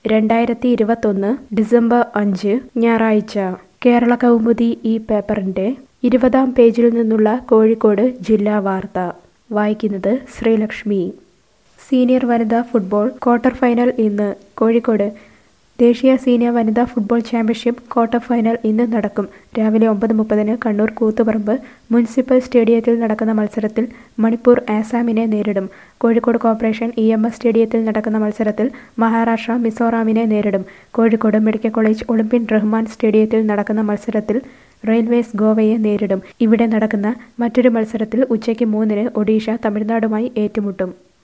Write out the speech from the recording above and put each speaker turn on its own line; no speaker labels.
രണ്ടായിരത്തി ഇരുപത്തൊന്ന് ഡിസംബർ അഞ്ച് ഞായറാഴ്ച കേരള കൗമുദി ഈ പേപ്പറിന്റെ ഇരുപതാം പേജിൽ നിന്നുള്ള കോഴിക്കോട് ജില്ലാ വാർത്ത വായിക്കുന്നത് ശ്രീലക്ഷ്മി സീനിയർ വനിതാ ഫുട്ബോൾ ക്വാർട്ടർ ഫൈനൽ ഇന്ന് കോഴിക്കോട് ദേശീയ സീനിയർ വനിതാ ഫുട്ബോൾ ചാമ്പ്യൻഷിപ്പ് ക്വാർട്ടർ ഫൈനൽ ഇന്ന് നടക്കും രാവിലെ ഒമ്പത് മുപ്പതിന് കണ്ണൂർ കൂത്തുപറമ്പ് മുനിസിപ്പൽ സ്റ്റേഡിയത്തിൽ നടക്കുന്ന മത്സരത്തിൽ മണിപ്പൂർ ആസാമിനെ നേരിടും Kozhikode corporation E M S സ്റ്റേഡിയത്തിൽ നടക്കുന്ന മത്സരത്തിൽ മഹാരാഷ്ട്ര മിസോറാമിനെ നേരിടും Kozhikode medical college olympian Rahman സ്റ്റേഡിയത്തിൽ നടക്കുന്ന മത്സരത്തിൽ റെയിൽവേസ് ഗോവയെ നേരിടും ഇവിടെ നടക്കുന്ന മറ്റൊരു മത്സരത്തിൽ ഉച്ചയ്ക്ക് മൂന്നിന് ഒഡീഷ തമിഴ്നാടുമായി ഏറ്റുമുട്ടും